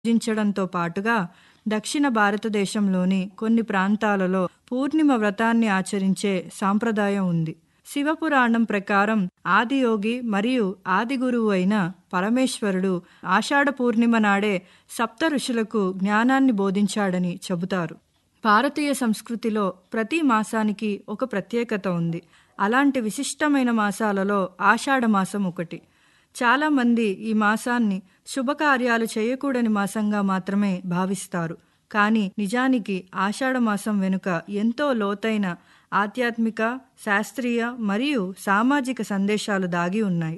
పూజించడంతో పాటుగా దక్షిణ భారతదేశంలోని కొన్ని ప్రాంతాలలో పూర్ణిమ వ్రతాన్ని ఆచరించే సాంప్రదాయం ఉంది శివపురాణం ప్రకారం ఆదియోగి మరియు ఆది గురువు అయిన పరమేశ్వరుడు ఆషాఢ పూర్ణిమ నాడే సప్త ఋషులకు జ్ఞానాన్ని బోధించాడని చెబుతారు భారతీయ సంస్కృతిలో ప్రతి మాసానికి ఒక ప్రత్యేకత ఉంది అలాంటి విశిష్టమైన మాసాలలో ఆషాఢ మాసం ఒకటి చాలామంది ఈ మాసాన్ని శుభకార్యాలు చేయకూడని మాసంగా మాత్రమే భావిస్తారు కానీ నిజానికి ఆషాఢ మాసం వెనుక ఎంతో లోతైన ఆధ్యాత్మిక శాస్త్రీయ మరియు సామాజిక సందేశాలు దాగి ఉన్నాయి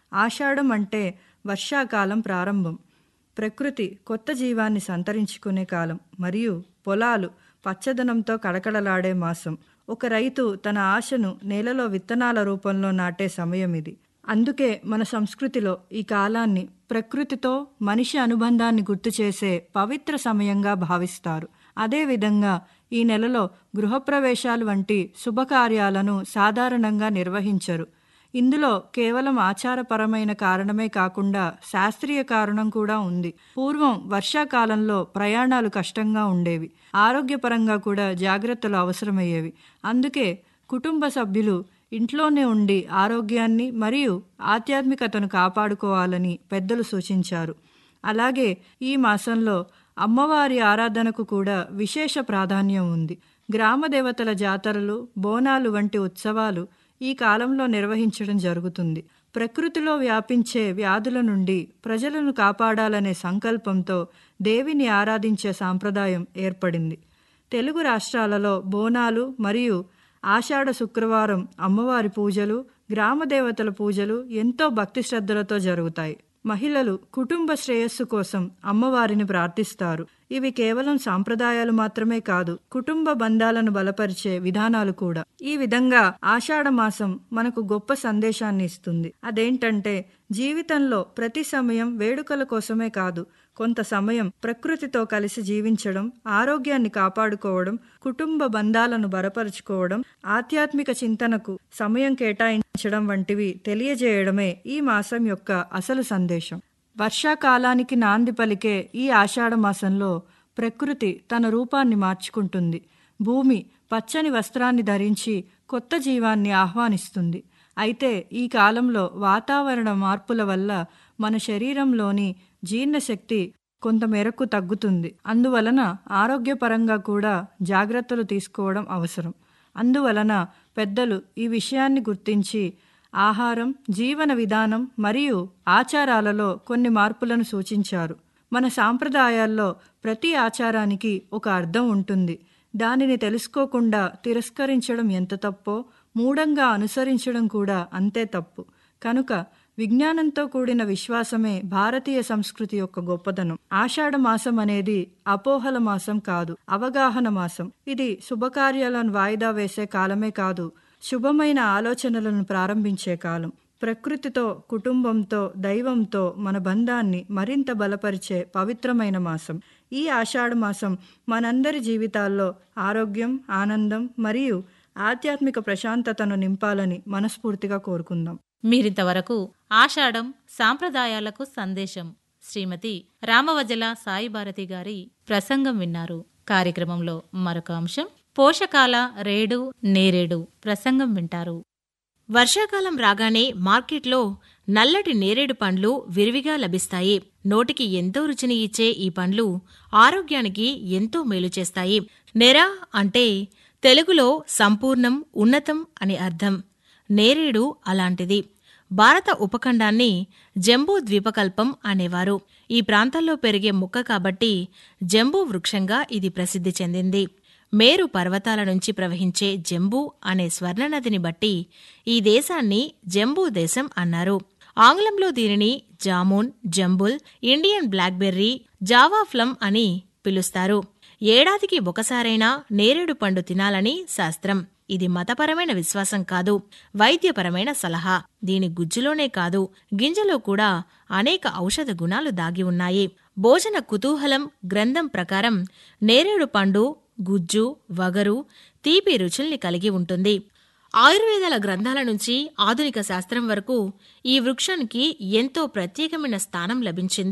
ఆషాఢం అంటే వర్షాకాలం ప్రారంభం ప్రకృతి కొత్త జీవాన్ని సంతరించుకునే కాలం మరియు పొలాలు పచ్చదనంతో కడకడలాడే మాసం ఒక రైతు తన ఆశను నేలలో విత్తనాల రూపంలో నాటే సమయం ఇది అందుకే మన సంస్కృతిలో ఈ కాలాన్ని ప్రకృతితో మనిషి అనుబంధాన్ని గుర్తు చేసే పవిత్ర సమయంగా భావిస్తారు అదేవిధంగా ఈ నెలలో గృహప్రవేశాలు వంటి శుభకార్యాలను సాధారణంగా నిర్వహించరు ఇందులో కేవలం ఆచారపరమైన కారణమే కాకుండా శాస్త్రీయ కారణం కూడా ఉంది పూర్వం వర్షాకాలంలో ప్రయాణాలు కష్టంగా ఉండేవి ఆరోగ్యపరంగా కూడా జాగ్రత్తలు అవసరమయ్యేవి అందుకే కుటుంబ సభ్యులు ఇంట్లోనే ఉండి ఆరోగ్యాన్ని మరియు ఆధ్యాత్మికతను కాపాడుకోవాలని పెద్దలు సూచించారు అలాగే ఈ మాసంలో అమ్మవారి ఆరాధనకు కూడా విశేష ప్రాధాన్యం ఉంది గ్రామ దేవతల జాతరలు బోనాలు వంటి ఉత్సవాలు ఈ కాలంలో నిర్వహించడం జరుగుతుంది ప్రకృతిలో వ్యాపించే వ్యాధుల నుండి ప్రజలను కాపాడాలనే సంకల్పంతో దేవిని ఆరాధించే సాంప్రదాయం ఏర్పడింది తెలుగు రాష్ట్రాలలో బోనాలు మరియు ఆషాఢ శుక్రవారం అమ్మవారి పూజలు గ్రామ దేవతల పూజలు ఎంతో భక్తి శ్రద్ధలతో జరుగుతాయి మహిళలు కుటుంబ శ్రేయస్సు కోసం అమ్మవారిని ప్రార్థిస్తారు ఇవి కేవలం సాంప్రదాయాలు మాత్రమే కాదు కుటుంబ బంధాలను బలపరిచే విధానాలు కూడా ఈ విధంగా ఆషాఢ మాసం మనకు గొప్ప సందేశాన్ని ఇస్తుంది అదేంటంటే జీవితంలో ప్రతి సమయం వేడుకల కోసమే కాదు కొంత సమయం ప్రకృతితో కలిసి జీవించడం ఆరోగ్యాన్ని కాపాడుకోవడం కుటుంబ బంధాలను బలపరుచుకోవడం ఆధ్యాత్మిక చింతనకు సమయం కేటాయించడం వంటివి తెలియజేయడమే ఈ మాసం యొక్క అసలు సందేశం వర్షాకాలానికి నాంది పలికే ఈ ఆషాఢ మాసంలో ప్రకృతి తన రూపాన్ని మార్చుకుంటుంది భూమి పచ్చని వస్త్రాన్ని ధరించి కొత్త జీవాన్ని ఆహ్వానిస్తుంది అయితే ఈ కాలంలో వాతావరణ మార్పుల వల్ల మన శరీరంలోని జీర్ణశక్తి కొంతమేరకు తగ్గుతుంది అందువలన ఆరోగ్యపరంగా కూడా జాగ్రత్తలు తీసుకోవడం అవసరం అందువలన పెద్దలు ఈ విషయాన్ని గుర్తించి ఆహారం జీవన విధానం మరియు ఆచారాలలో కొన్ని మార్పులను సూచించారు మన సాంప్రదాయాల్లో ప్రతి ఆచారానికి ఒక అర్థం ఉంటుంది దానిని తెలుసుకోకుండా తిరస్కరించడం ఎంత తప్పో మూఢంగా అనుసరించడం కూడా అంతే తప్పు కనుక విజ్ఞానంతో కూడిన విశ్వాసమే భారతీయ సంస్కృతి యొక్క గొప్పతనం ఆషాఢ మాసం అనేది అపోహల మాసం కాదు అవగాహన మాసం ఇది శుభకార్యాలను వాయిదా వేసే కాలమే కాదు శుభమైన ఆలోచనలను ప్రారంభించే కాలం ప్రకృతితో కుటుంబంతో దైవంతో మన బంధాన్ని మరింత బలపరిచే పవిత్రమైన మాసం ఈ ఆషాఢ మాసం మనందరి జీవితాల్లో ఆరోగ్యం ఆనందం మరియు ఆధ్యాత్మిక ప్రశాంతతను నింపాలని మనస్ఫూర్తిగా కోరుకుందాం మీరింతవరకు ఆషాఢం సాంప్రదాయాలకు సందేశం శ్రీమతి రామవజల సాయిభారతి గారి ప్రసంగం విన్నారు కార్యక్రమంలో మరొక అంశం పోషకాల రేడు నేరేడు ప్రసంగం వింటారు వర్షాకాలం రాగానే మార్కెట్లో నల్లటి నేరేడు పండ్లు విరివిగా లభిస్తాయి నోటికి ఎంతో రుచిని ఇచ్చే ఈ పండ్లు ఆరోగ్యానికి ఎంతో మేలు చేస్తాయి నెర అంటే తెలుగులో సంపూర్ణం ఉన్నతం అని అర్థం నేరేడు అలాంటిది భారత ఉపఖండాన్ని జంబూ ద్వీపకల్పం అనేవారు ఈ ప్రాంతాల్లో పెరిగే మొక్క కాబట్టి జంబూ వృక్షంగా ఇది ప్రసిద్ధి చెందింది మేరు పర్వతాల నుంచి ప్రవహించే జంబూ అనే స్వర్ణనదిని బట్టి ఈ దేశాన్ని జంబూ దేశం అన్నారు ఆంగ్లంలో దీనిని jamun jambul Indian blackberry Java plum అని పిలుస్తారు ఏడాదికి ఒకసారైనా నేరేడు పండు తినాలని శాస్త్రం ఇది మతపరమైన విశ్వాసం కాదు వైద్యపరమైన సలహా దీని గుజ్జులోనే కాదు గింజలో కూడా అనేక ఔషధ గుణాలు దాగి ఉన్నాయి భోజన కుతూహలం గ్రంథం ప్రకారం నేరేడు పండు గుజ్జు వగరు తీపి రుచుల్ని కలిగి ఉంటుంది ఆయుర్వేదాల గ్రంథాల నుంచి ఆధునిక శాస్త్రం వరకు ఈ వృక్షానికి ఎంతో ప్రత్యేకమైన స్థానం లభించింది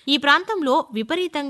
ఈ ప్రాంతంలో విపరీతంగా